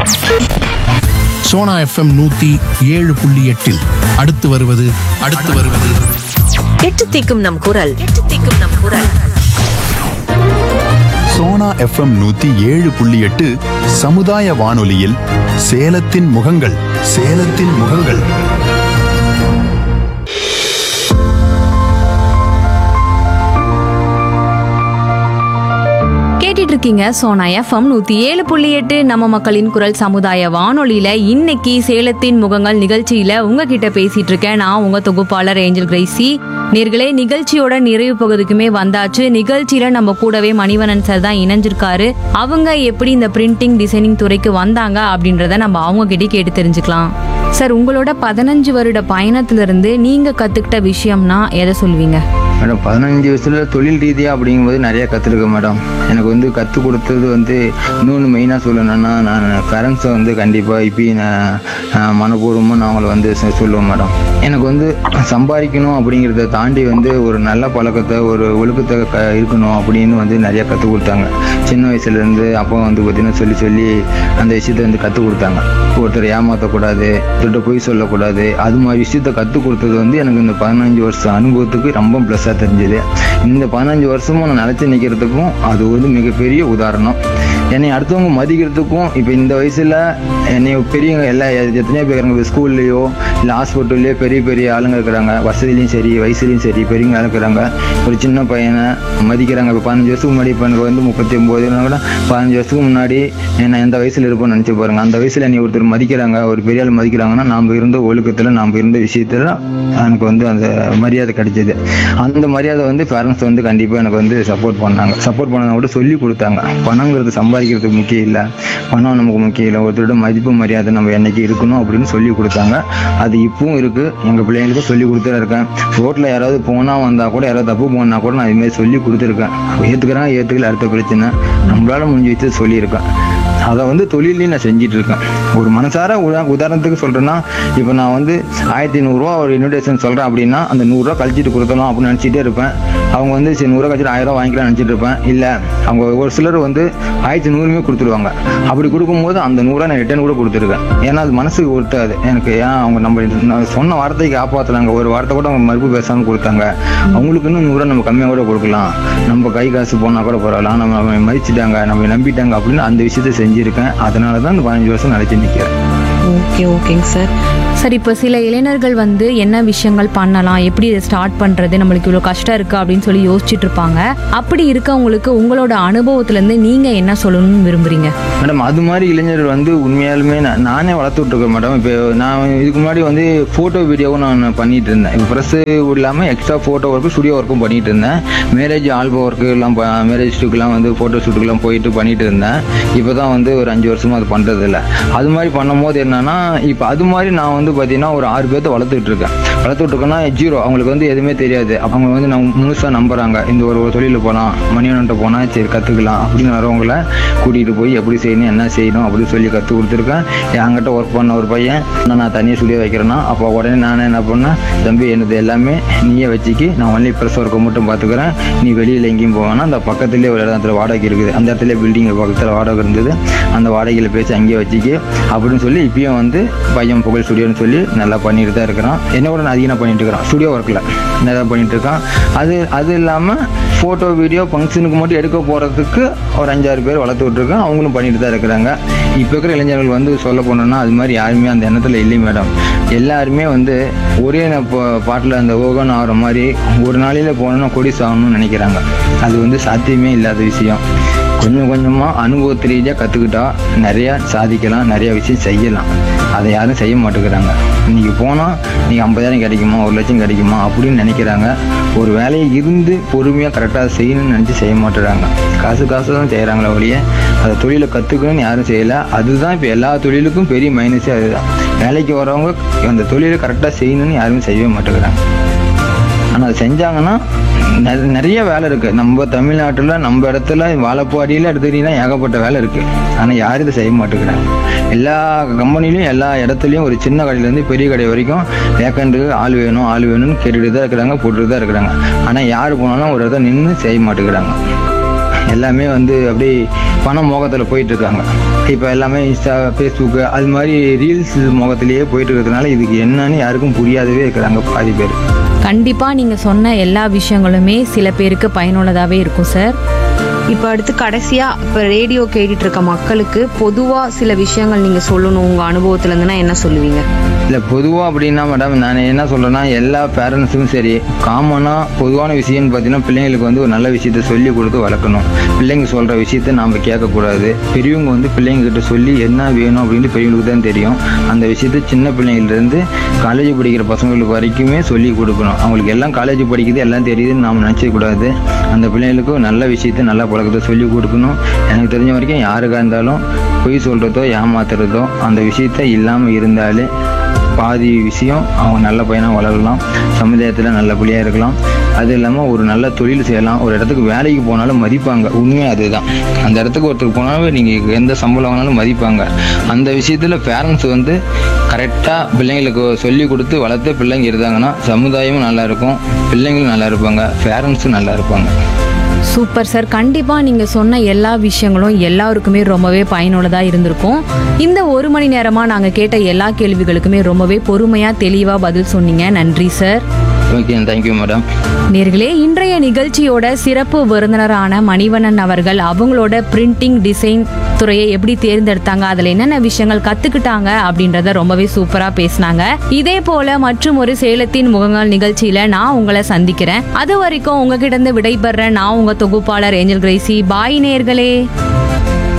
Sona FM நூத்தி ஏழு புள்ளி எட்டில் அடுத்து வருவது அடுத்து வருவது எட்டு தீக்கும் நம் குரல் எட்டு தீக்கும் நம் குரல் சோனா எஃப்எம் நூத்தி ஏழு புள்ளி எட்டு சமுதாய வானொலியில் சேலத்தின் முகங்கள் சேலத்தின் முகங்கள் கேட்டுட்டு இருக்கீங்க சோனா எஃப்எம் நூத்தி ஏழு புள்ளி எட்டு நம்ம மக்களின் குரல் சமுதாய வானொலியில இன்னைக்கு சேலத்தின் முகங்கள் நிகழ்ச்சியில உங்ககிட்ட பேசிட்டு இருக்கேன் நான் உங்க தொகுப்பாளர் ஏஞ்சல் கிரேசி நேர்களே நிகழ்ச்சியோட நிறைவு பகுதிக்குமே வந்தாச்சு நிகழ்ச்சியில நம்ம கூடவே மணிவண்ணன் சார் தான் இணைஞ்சிருக்காரு அவங்க எப்படி இந்த பிரிண்டிங் டிசைனிங் துறைக்கு வந்தாங்க அப்படின்றத நம்ம அவங்க கிட்ட கேட்டு தெரிஞ்சுக்கலாம் சார் உங்களோட பதினஞ்சு வருட பயணத்திலிருந்து நீங்க கத்துக்கிட்ட விஷயம்னா எதை சொல்லுவீங்க மேடம் பதினஞ்சு வயசுல தொழில் ரீதியாக அப்படிங்கும்போது நிறைய கற்றுருக்கேன் மேடம் எனக்கு வந்து கற்றுக் கொடுத்தது வந்து இன்னொன்று மெயினாக சொல்லணும்னா நான் பேரண்ட்ஸை வந்து கண்டிப்பாக இப்பயும் நான் நான் மனப்பூர்வமாக நான் அவங்கள வந்து சொ- சொல்லுவேன் மேடம் எனக்கு வந்து சம்பாதிக்கணும் அப்படிங்கிறத தாண்டி வந்து ஒரு நல்ல பழக்கத்தை ஒரு ஒழுக்கத்தை க இருக்கணும் அப்படின்னு வந்து நிறைய கற்றுக் கொடுத்தாங்க சின்ன வயசுலேருந்து அப்பா வந்து பார்த்தீங்கன்னா சொல்லி சொல்லி அந்த விஷயத்த வந்து கற்றுக் கொடுத்தாங்க ஒருத்தர் ஏமாற்றக்கூடாது ஒருத்தர்கிட்ட பொய் சொல்லக்கூடாது அது மாதிரி விஷயத்த கற்றுக் கொடுத்தது வந்து எனக்கு இந்த பதினஞ்சு வருஷம் அனுபவத்துக்கு ரொம்ப ப்ளஸ்ஸாக தெரிஞ்சுது இந்த பதினஞ்சு வருஷமும் நான் நிலச்சி நிற்கிறதுக்கும் அது வந்து மிகப்பெரிய உதாரணம் என்னை அடுத்தவங்க மதிக்கிறதுக்கும் இப்போ இந்த வயசில் என்னை பெரியவங்க எல்லா எத்தனையோ பேர் இருக்காங்க ஸ்கூல்லையோ இல்லை ஹாஸ்பிட்டல்லையோ பெரிய பெரிய ஆளுங்க இருக்கிறாங்க வசதிலையும் சரி வயசுலையும் சரி பெரியவங்க இருக்கிறாங்க ஒரு சின்ன பையனை மதிக்கிறாங்க இப்போ பதினஞ்சு வருஷத்துக்கு முன்னாடி இப்போ எனக்கு வந்து முப்பத்தி ஒம்பது கூட பதினஞ்சு வருஷத்துக்கு முன்னாடி நான் எந்த வயசில் இருப்பேன்னு நினச்சி பாருங்க அந்த வயசில் என்னை ஒருத்தர் மதிக்கிறாங்க ஒரு பெரிய ஆள் மதிக்கிறாங்கன்னா நாம் இருந்த ஒழுக்கத்தில் நாம் இருந்த விஷயத்தில் எனக்கு வந்து அந்த மரியாதை கிடைச்சது அந்த மரியாதை வந்து பேரண்ட்ஸ் வந்து கண்டிப்பாக எனக்கு வந்து சப்போர்ட் பண்ணாங்க சப்போர்ட் பண்ணதை விட சொல்லி கொடுத்தாங்க பணங்கிறது சம்பாதிக்கிறதுக்கு முக்கியம் இல்லை பணம் நமக்கு முக்கியம் இல்லை ஒருத்தரோட மதிப்பு மரியாதை நம்ம என்னைக்கு இருக்கணும் அப்படின்னு சொல்லி கொடுத்தாங்க அது இப்பவும் இருக்குது எங்கள் பிள்ளைங்களுக்கும் சொல்லி கொடுத்துட்டு இருக்கேன் ரோட்டில் யாராவது போனால் வந்தால் கூட யாராவது தப்பு போனால் கூட நான் இதுமாதிரி சொல்லி கொடுத்துருக்கேன் ஏற்றுக்கிறாங்க ஏற்றுக்கல அடுத்த பிரச்சனை நம்மளால முடிஞ்ச வச்சு சொல்லியிருக்கேன் அதை வந்து தொழிலையும் நான் செஞ்சுட்டு இருக்கேன் ஒரு மனசார உதா உதாரணத்துக்கு சொல்கிறேன்னா இப்போ நான் வந்து ஆயிரத்தி நூறுரூவா ஒரு இன்விடேஷன் சொல்கிறேன் அப்படின்னா அந்த நூறுரூவா கழிச்சிட்டு கொடுத்தலாம் அப்படின்னு நினச்சிட்டே இருப்பேன் அவங்க வந்து சரி நூறுரூவா கழிச்சிட்டு ஆயிரம் ரூபா வாங்கிக்கலாம் நினச்சிட்டு இருப்பேன் இல்லை அவங்க ஒரு சிலர் வந்து ஆயிரத்தி நூறுமே கொடுத்துருவாங்க அப்படி கொடுக்கும்போது அந்த நூறுரூவா நான் ரிட்டர்ன் கூட கொடுத்துருக்கேன் ஏன்னா அது மனசுக்கு ஒருத்தாது எனக்கு ஏன் அவங்க நம்ம நான் சொன்ன வார்த்தைக்கு காப்பாற்றுறாங்க ஒரு வார்த்தை கூட அவங்க மறுப்பு பேசாமல் கொடுத்தாங்க அவங்களுக்கு இன்னும் நூறுரூவா நம்ம கம்மியாக கூட கொடுக்கலாம் நம்ம கை காசு போனால் கூட பரவாயில்ல நம்ம நம்ம மதிச்சிட்டாங்க நம்ம நம்பிட்டாங்க அப்படின்னு அந்த விஷயத்த செஞ்சுருக்கேன் அதனால தான் இந்த பதினஞ்சு வருஷம் நிலைச்சு நிற்கிறேன் ஓகே ஓகேங்க சார் சார் இப்போ சில இளைஞர்கள் வந்து என்ன விஷயங்கள் பண்ணலாம் எப்படி இதை ஸ்டார்ட் பண்ணுறது நம்மளுக்கு இவ்வளோ கஷ்டம் இருக்குது அப்படின்னு சொல்லி யோசிச்சுட்டு இருப்பாங்க அப்படி இருக்கவங்களுக்கு உங்களோட அனுபவத்துலேருந்து நீங்கள் என்ன சொல்லணும்னு விரும்புறீங்க மேடம் அது மாதிரி இளைஞர்கள் வந்து உண்மையாலுமே நான் நானே வளர்த்து விட்ருக்கேன் மேடம் இப்போ நான் இதுக்கு முன்னாடி வந்து ஃபோட்டோ வீடியோவும் நான் பண்ணிட்டு இருந்தேன் இப்போ ப்ரெஸ்ஸு இல்லாமல் எக்ஸ்ட்ரா ஃபோட்டோ ஒர்க்கு ஸ்டுடியோ ஒர்க்கும் பண்ணிட்டு இருந்தேன் மேரேஜ் ஆல்பம் ஒர்க்கு எல்லாம் மேரேஜ் ஷூட்டுக்கெல்லாம் வந்து ஃபோட்டோ ஷூட்டுக்கெல்லாம் போயிட்டு பண்ணிட்டு இருந்தேன் இப்போ தான் வந்து ஒரு அஞ்சு வருஷமா அது பண்ணுறது இல்லை அது மாதிரி பண்ணும்போது என்னன்னா இப்போ அது மாதிரி நான் வந்து பார்த்தீங்கன்னா ஒரு ஆறு பேர்த்த வளர்த்துட்டு இருக்கேன் வளர்த்துட்டு இருக்கேன்னா ஜீரோ அவங்களுக்கு வந்து எதுவுமே தெரியாது அவங்க வந்து நம்ம முழுசாக நம்புறாங்க இந்த ஒரு ஒரு தொழிலில் போகலாம் மணிவன்ட்ட போனால் சரி கற்றுக்கலாம் அப்படின்னு வரவங்கள கூட்டிகிட்டு போய் எப்படி செய்யணும் என்ன செய்யணும் அப்படின்னு சொல்லி கற்றுக் கொடுத்துருக்கேன் என்கிட்ட ஒர்க் பண்ண ஒரு பையன் நான் நான் தனியாக ஸ்டுடியோ வைக்கிறேன்னா அப்போ உடனே நானே என்ன பண்ணேன் தம்பி எனது எல்லாமே நீயே வச்சுக்கி நான் ஒன்லி ப்ரெஸ் ஒர்க்கை மட்டும் பார்த்துக்கிறேன் நீ வெளியில் எங்கேயும் போவேன்னா அந்த பக்கத்துலேயே ஒரு இடத்துல வாடகை இருக்குது அந்த இடத்துல பில்டிங் பக்கத்தில் வாடகை இருந்தது அந்த வாடகையில் பேசி அங்கேயே வச்சுக்கி அப்படின்னு சொல்லி இப்பயும் வந்து பையன் புகழ் ஸ்டுடியோன்னு சொல்லி நல்லா பண்ணிட்டு தான் இருக்கிறான் என்னோட நான் அதிகமாக பண்ணிட்டு இருக்கிறான் ஸ்டுடியோ ஒர்க்கில் நல்லா பண்ணிட்டு இருக்கான் அது அது இல்லாமல் ஃபோட்டோ வீடியோ ஃபங்க்ஷனுக்கு மட்டும் எடுக்க போகிறதுக்கு ஒரு அஞ்சாறு பேர் வளர்த்து விட்ருக்கேன் அவங்களும் பண்ணிட்டு தான் இருக்கிறாங்க இப்போ இருக்கிற இளைஞர்கள் வந்து சொல்ல போனோம்னா அது மாதிரி யாருமே அந்த எண்ணத்தில் இல்லை மேடம் எல்லாருமே வந்து ஒரே பாட்டில் அந்த ஓகன் ஆகிற மாதிரி ஒரு நாளையில் போனோன்னா கொடி சாகணும்னு நினைக்கிறாங்க அது வந்து சாத்தியமே இல்லாத விஷயம் கொஞ்சம் கொஞ்சமாக அனுபவத்து ரீதியாக கற்றுக்கிட்டா நிறையா சாதிக்கலாம் நிறையா விஷயம் செய்யலாம் அதை யாரும் செய்ய மாட்டேங்கிறாங்க இன்னைக்கு போனால் நீ ஐம்பதாயிரம் கிடைக்குமா ஒரு லட்சம் கிடைக்குமா அப்படின்னு நினைக்கிறாங்க ஒரு வேலையை இருந்து பொறுமையாக கரெக்டாக செய்யணும்னு நினச்சி செய்ய மாட்டேறாங்க காசு காசு தான் செய்கிறாங்களே ஒழிய அதை தொழிலை கற்றுக்கணும்னு யாரும் செய்யலை அதுதான் இப்போ எல்லா தொழிலுக்கும் பெரிய மைனஸே அதுதான் வேலைக்கு வரவங்க அந்த தொழிலை கரெக்டாக செய்யணும்னு யாருமே செய்யவே மாட்டேங்கிறாங்க ஆனால் அது செஞ்சாங்கன்னா நெ- நிறைய வேலை இருக்கு நம்ம தமிழ்நாட்டில் நம்ம இடத்துல வாழப்பாடியில் எடுத்துக்கிட்டீங்கன்னா ஏகப்பட்ட வேலை இருக்கு ஆனால் யாரும் இதை செய்ய மாட்டேங்கிறாங்க எல்லா கம்பெனிலையும் எல்லா இடத்துலையும் ஒரு சின்ன கடையிலேருந்து பெரிய கடை வரைக்கும் வேக்கண்ட்டுக்கு ஆள் வேணும் ஆள் வேணும்னு கேட்டுட்டு தான் இருக்கிறாங்க போட்டுட்டு தான் இருக்கிறாங்க ஆனால் யார் போனாலும் ஒரு இடத்துல நின்று செய்ய மாட்டேங்கிறாங்க எல்லாமே வந்து அப்படியே பண மோகத்தில் போயிட்டு இருக்காங்க இப்போ எல்லாமே இன்ஸ்டா ஃபேஸ்புக்கு அது மாதிரி ரீல்ஸ் மோகத்திலேயே போயிட்டு இருக்கிறதுனால இதுக்கு என்னன்னு யாருக்கும் புரியாதவே இருக்கிறாங்க பாதி பேர் கண்டிப்பா நீங்க சொன்ன எல்லா விஷயங்களுமே சில பேருக்கு பயனுள்ளதாவே இருக்கும் சார் இப்போ அடுத்து கடைசியா இப்போ ரேடியோ கேட்டுட்டு இருக்க மக்களுக்கு பொதுவா சில விஷயங்கள் நீங்க சொல்லணும் உங்க அனுபவத்துல இருந்துன்னா என்ன சொல்லுவீங்க இல்லை பொதுவாக அப்படின்னா மேடம் நான் என்ன சொல்கிறேன்னா எல்லா பேரண்ட்ஸுக்கும் சரி காமனாக பொதுவான விஷயம்னு பார்த்தீங்கன்னா பிள்ளைங்களுக்கு வந்து ஒரு நல்ல விஷயத்த சொல்லி கொடுத்து வளர்க்கணும் பிள்ளைங்க சொல்கிற விஷயத்த நாம் கேட்கக்கூடாது பெரியவங்க வந்து பிள்ளைங்க கிட்ட சொல்லி என்ன வேணும் அப்படின்னு பெரியவங்களுக்கு தான் தெரியும் அந்த விஷயத்த சின்ன பிள்ளைங்கள்லேருந்து காலேஜ் படிக்கிற பசங்களுக்கு வரைக்குமே சொல்லி கொடுக்கணும் அவங்களுக்கு எல்லாம் காலேஜ் படிக்குது எல்லாம் தெரியுதுன்னு நாம் நினச்சக்கூடாது அந்த பிள்ளைங்களுக்கும் நல்ல விஷயத்த நல்ல பழக்கத்தை சொல்லி கொடுக்கணும் எனக்கு தெரிஞ்ச வரைக்கும் யாருக்காக இருந்தாலும் பொய் சொல்கிறதோ ஏமாத்துறதோ அந்த விஷயத்த இல்லாமல் இருந்தாலே பாதி விஷயம் அவங்க நல்ல பையனாக வளரலாம் சமுதாயத்தில் நல்ல பிள்ளையாக இருக்கலாம் அது இல்லாமல் ஒரு நல்ல தொழில் செய்யலாம் ஒரு இடத்துக்கு வேலைக்கு போனாலும் மதிப்பாங்க உண்மையாக அதுதான் அந்த இடத்துக்கு ஒருத்தருக்கு போனாலும் நீங்கள் எந்த சம்பளம் வாங்கினாலும் மதிப்பாங்க அந்த விஷயத்தில் பேரண்ட்ஸ் வந்து கரெக்டாக பிள்ளைங்களுக்கு சொல்லி கொடுத்து வளர்த்து பிள்ளைங்க இருந்தாங்கன்னா சமுதாயமும் நல்லா இருக்கும் பிள்ளைங்களும் நல்லா இருப்பாங்க பேரண்ட்ஸும் நல்லா இருப்பாங்க சூப்பர் சார் கண்டிப்பா நீங்க சொன்ன எல்லா விஷயங்களும் எல்லாருக்குமே ரொம்பவே பயனுள்ளதா இருந்திருக்கும் இந்த ஒரு மணி நேரமா நாங்க கேட்ட எல்லா கேள்விகளுக்குமே ரொம்பவே பொறுமையா தெளிவா பதில் சொன்னீங்க நன்றி சார் ஓகே தேங்க்யூ மேடம் நேர்களே இன்றைய நிகழ்ச்சியோட சிறப்பு விருந்தினரான மணிவண்ணன் அவர்கள் அவங்களோட பிரிண்டிங் டிசைன் துறையை எப்படி தேர்ந்தெடுத்தாங்க அதுல என்னென்ன விஷயங்கள் கத்துக்கிட்டாங்க அப்படின்றத ரொம்பவே சூப்பரா பேசினாங்க இதே போல மற்றும் ஒரு சேலத்தின் முகங்கள் நிகழ்ச்சியில நான் உங்களை சந்திக்கிறேன் அது வரைக்கும் உங்ககிட்ட இருந்து விடைபெற நான் உங்க தொகுப்பாளர் ஏஞ்சல் கிரேசி பாய் நேர்களே